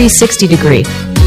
360 degree.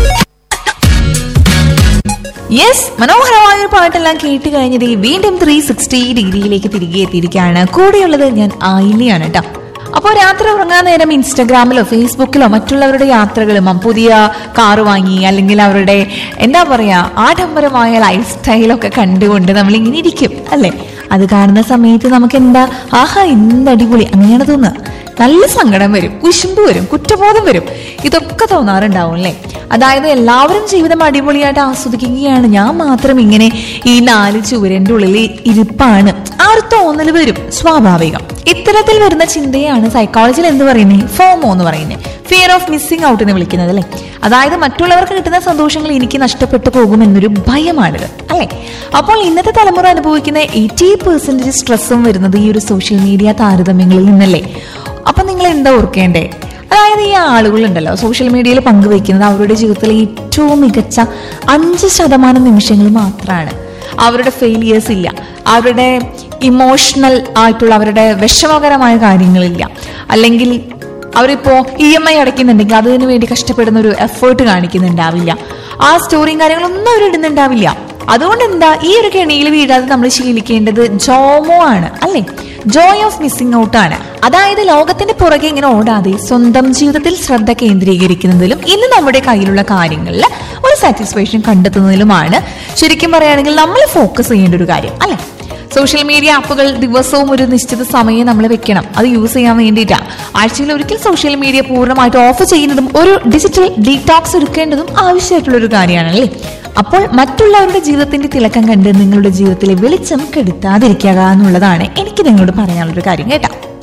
Yes മനോഹരമായ ഒരു പാട്ടെല്ലാം കേട്ട് കഴിഞ്ഞത് വീണ്ടും ത്രീ സിക്സ്റ്റി ഡിഗ്രിയിലേക്ക് തിരികെ എത്തിയിരിക്കുകയാണ് കൂടെയുള്ളത് ഞാൻ ആയില്ലയാണ് കേട്ടോ അപ്പോൾ രാത്രി ഉറങ്ങാൻ നേരം ഇൻസ്റ്റഗ്രാമിലോ ഫേസ്ബുക്കിലോ മറ്റുള്ളവരുടെ യാത്രകളും ആ പുതിയ കാറ് വാങ്ങി അല്ലെങ്കിൽ അവരുടെ എന്താ പറയാ ആഡംബരമായ ലൈഫ് സ്റ്റൈലൊക്കെ കണ്ടുകൊണ്ട് നമ്മൾ ഇങ്ങനെ ഇരിക്കും അല്ലേ അത് കാണുന്ന സമയത്ത് നമുക്ക് എന്താ ആഹാ എന്ത് അടിപൊളി അങ്ങനെയാണ് തോന്നുക നല്ല സങ്കടം വരും കുശുമ്പ് വരും കുറ്റബോധം വരും ഇതൊക്കെ തോന്നാറുണ്ടാവും അല്ലേ അതായത് എല്ലാവരും ജീവിതം അടിപൊളിയായിട്ട് ആസ്വദിക്കുകയാണ് ഞാൻ മാത്രം ഇങ്ങനെ ഈ നാല് ചുവരന്റെ ഉള്ളിൽ ഇരിപ്പാണ് ആ ഒരു തോന്നൽ വരും സ്വാഭാവികം ഇത്തരത്തിൽ വരുന്ന ചിന്തയാണ് സൈക്കോളജിയിൽ എന്ത് പറയുന്നത് ഫോമോ എന്ന് പറയുന്നത് ഫിയർ ഓഫ് മിസ്സിംഗ് ഔട്ട് എന്ന് വിളിക്കുന്നത് അല്ലേ അതായത് മറ്റുള്ളവർക്ക് കിട്ടുന്ന സന്തോഷങ്ങൾ എനിക്ക് നഷ്ടപ്പെട്ടു പോകുമെന്നൊരു ഭയമാണിത് അല്ലേ അപ്പോൾ ഇന്നത്തെ തലമുറ അനുഭവിക്കുന്ന എയ്റ്റി പെർസെന്റേജ് സ്ട്രെസ്സും വരുന്നത് ഈ ഒരു സോഷ്യൽ മീഡിയ താരതമ്യങ്ങളിൽ നിന്നല്ലേ അപ്പൊ നിങ്ങൾ എന്താ ഓർക്കേണ്ടേ അതായത് ഈ ആളുകളുണ്ടല്ലോ സോഷ്യൽ മീഡിയയിൽ പങ്കുവെക്കുന്നത് അവരുടെ ജീവിതത്തിലെ ഏറ്റവും മികച്ച അഞ്ച് ശതമാനം നിമിഷങ്ങൾ മാത്രമാണ് അവരുടെ ഫെയിലിയേഴ്സ് ഇല്ല അവരുടെ ഇമോഷണൽ ആയിട്ടുള്ള അവരുടെ വിഷമകരമായ കാര്യങ്ങളില്ല അല്ലെങ്കിൽ അവരിപ്പോ ഇ എം ഐ അടയ്ക്കുന്നുണ്ടെങ്കിൽ അതിനു വേണ്ടി കഷ്ടപ്പെടുന്ന ഒരു എഫേർട്ട് കാണിക്കുന്നുണ്ടാവില്ല ആ സ്റ്റോറിയും കാര്യങ്ങളൊന്നും അവർ ഇടുന്നുണ്ടാവില്ല അതുകൊണ്ട് എന്താ ഈ ഒരു കെണിയിൽ വീഴാതെ നമ്മൾ ശീലിക്കേണ്ടത് ജോമോ ആണ് അല്ലേ ജോയ് ഓഫ് മിസ്സിംഗ് ഔട്ട് ആണ് അതായത് ലോകത്തിന്റെ പുറകെ ഇങ്ങനെ ഓടാതെ സ്വന്തം ജീവിതത്തിൽ ശ്രദ്ധ കേന്ദ്രീകരിക്കുന്നതിലും ഇന്ന് നമ്മുടെ കയ്യിലുള്ള കാര്യങ്ങളിൽ ഒരു സാറ്റിസ്ഫാക്ഷൻ കണ്ടെത്തുന്നതിലുമാണ് ശരിക്കും പറയുകയാണെങ്കിൽ നമ്മൾ ഫോക്കസ് ചെയ്യേണ്ട ഒരു കാര്യം അല്ലെ സോഷ്യൽ മീഡിയ ആപ്പുകൾ ദിവസവും ഒരു നിശ്ചിത സമയം നമ്മൾ വെക്കണം അത് യൂസ് ചെയ്യാൻ വേണ്ടിയിട്ടാണ് ആഴ്ചയിൽ ഒരിക്കൽ സോഷ്യൽ മീഡിയ പൂർണ്ണമായിട്ട് ഓഫ് ചെയ്യുന്നതും ഒരു ഡിജിറ്റൽ ഡീടോക്സ് എടുക്കേണ്ടതും ആവശ്യമായിട്ടുള്ള ഒരു കാര്യമാണല്ലേ അപ്പോൾ മറ്റുള്ളവരുടെ ജീവിതത്തിന്റെ തിളക്കം കണ്ട് നിങ്ങളുടെ ജീവിതത്തിലെ വെളിച്ചം കെടുത്താതിരിക്കുക എന്നുള്ളതാണ് എനിക്ക് നിങ്ങളോട് പറയാനുള്ളൊരു കാര്യം കേട്ടോ